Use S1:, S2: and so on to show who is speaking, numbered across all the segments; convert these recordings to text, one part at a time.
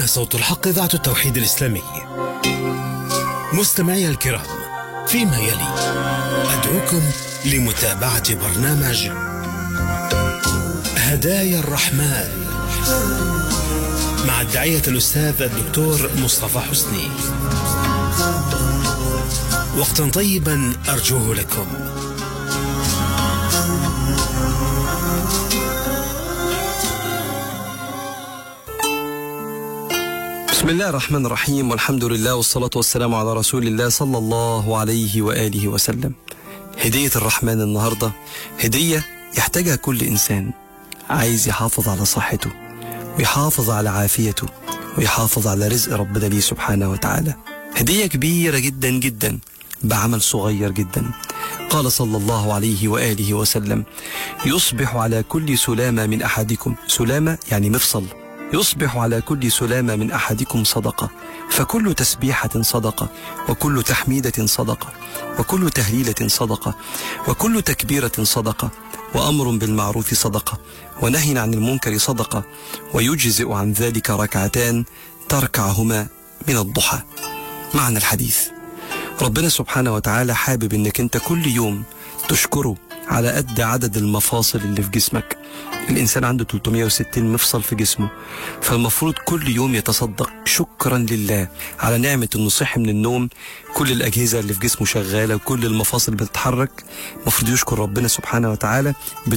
S1: هنا صوت الحق إذاعة التوحيد الإسلامي مستمعي الكرام فيما يلي أدعوكم لمتابعة برنامج هدايا الرحمن مع الداعية الأستاذ الدكتور مصطفى حسني وقتا طيبا أرجوه لكم
S2: بسم الله الرحمن الرحيم والحمد لله والصلاة والسلام على رسول الله صلى الله عليه وآله وسلم هدية الرحمن النهاردة هدية يحتاجها كل إنسان عايز يحافظ على صحته ويحافظ على عافيته ويحافظ على رزق ربنا ليه سبحانه وتعالى هدية كبيرة جدا جدا بعمل صغير جدا قال صلى الله عليه وآله وسلم يصبح على كل سلامة من أحدكم سلامة يعني مفصل يصبح على كل سلامة من أحدكم صدقة فكل تسبيحة صدقة وكل تحميدة صدقة وكل تهليلة صدقة وكل تكبيرة صدقة وأمر بالمعروف صدقة ونهي عن المنكر صدقة ويجزئ عن ذلك ركعتان تركعهما من الضحى معنى الحديث ربنا سبحانه وتعالى حابب انك انت كل يوم تشكره على قد عدد المفاصل اللي في جسمك الإنسان عنده 360 مفصل في جسمه فالمفروض كل يوم يتصدق شكرا لله على نعمة إنه صحي من النوم كل الأجهزة اللي في جسمه شغالة وكل المفاصل بتتحرك المفروض يشكر ربنا سبحانه وتعالى ب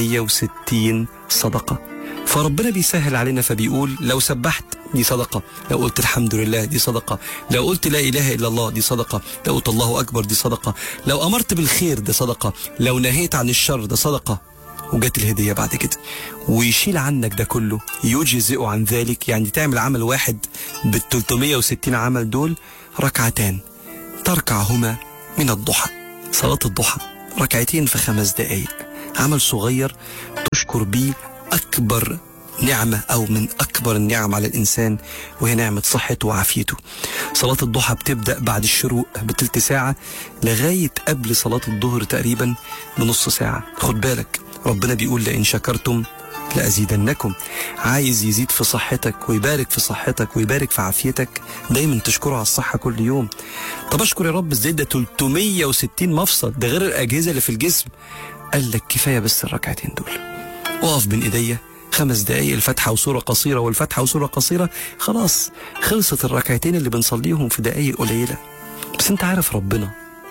S2: 360 صدقة فربنا بيسهل علينا فبيقول لو سبحت دي صدقة لو قلت الحمد لله دي صدقة لو قلت لا إله إلا الله دي صدقة لو قلت الله أكبر دي صدقة لو أمرت بالخير ده صدقة لو نهيت عن الشر ده صدقة وجت الهدية بعد كده ويشيل عنك ده كله يجزئ عن ذلك يعني تعمل عمل واحد بال 360 عمل دول ركعتان تركعهما من الضحى صلاة الضحى ركعتين في خمس دقايق عمل صغير تشكر بيه أكبر نعمة أو من أكبر النعم على الإنسان وهي نعمة صحته وعافيته صلاة الضحى بتبدأ بعد الشروق بتلت ساعة لغاية قبل صلاة الظهر تقريبا بنص ساعة خد بالك ربنا بيقول لئن شكرتم لأزيدنكم عايز يزيد في صحتك ويبارك في صحتك ويبارك في عافيتك دايما تشكره على الصحة كل يوم طب اشكر يا رب ازاي ده 360 مفصل ده غير الأجهزة اللي في الجسم قال لك كفاية بس الركعتين دول اقف بين ايديا خمس دقايق الفاتحة وسورة قصيرة والفاتحة وسورة قصيرة خلاص خلصت الركعتين اللي بنصليهم في دقايق قليلة بس انت عارف ربنا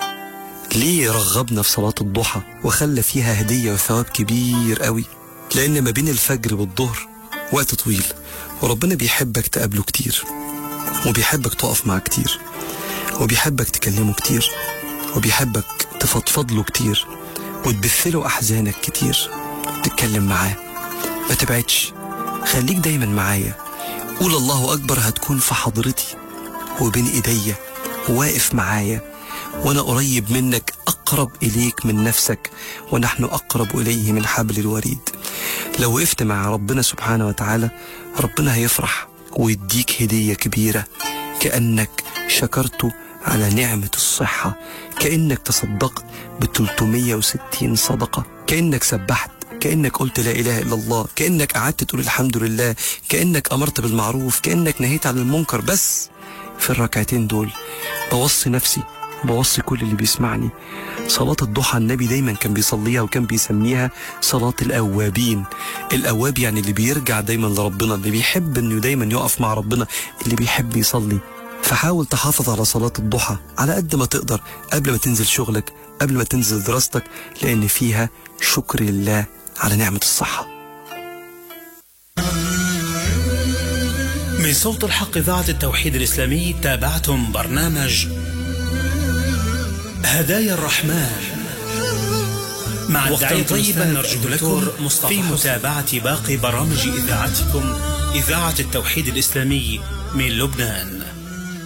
S2: ليه رغبنا في صلاة الضحى وخلى فيها هدية وثواب كبير قوي لأن ما بين الفجر والظهر وقت طويل وربنا بيحبك تقابله كتير وبيحبك تقف معاه كتير وبيحبك تكلمه كتير وبيحبك تفضفض له كتير وتبث له أحزانك كتير تتكلم معاه ما تبعدش خليك دايما معايا قول الله أكبر هتكون في حضرتي وبين إيديا واقف معايا وأنا قريب منك أقرب إليك من نفسك ونحن أقرب إليه من حبل الوريد لو وقفت مع ربنا سبحانه وتعالى ربنا هيفرح ويديك هدية كبيرة كأنك شكرته على نعمة الصحة كأنك تصدقت ب 360 صدقة كأنك سبحت كأنك قلت لا إله إلا الله كأنك قعدت تقول الحمد لله كأنك أمرت بالمعروف كأنك نهيت عن المنكر بس في الركعتين دول بوصي نفسي بوصي كل اللي بيسمعني صلاة الضحى النبي دايما كان بيصليها وكان بيسميها صلاة الأوابين الأواب يعني اللي بيرجع دايما لربنا اللي بيحب انه دايما يقف مع ربنا اللي بيحب يصلي فحاول تحافظ على صلاة الضحى على قد ما تقدر قبل ما تنزل شغلك قبل ما تنزل دراستك لأن فيها شكر لله على نعمة الصحة
S1: من صوت الحق إذاعة التوحيد الإسلامي تابعتم برنامج هدايا الرحمن مع وقتا طيبا نرجو لكم في متابعة باقي برامج إذاعتكم إذاعة التوحيد الإسلامي من لبنان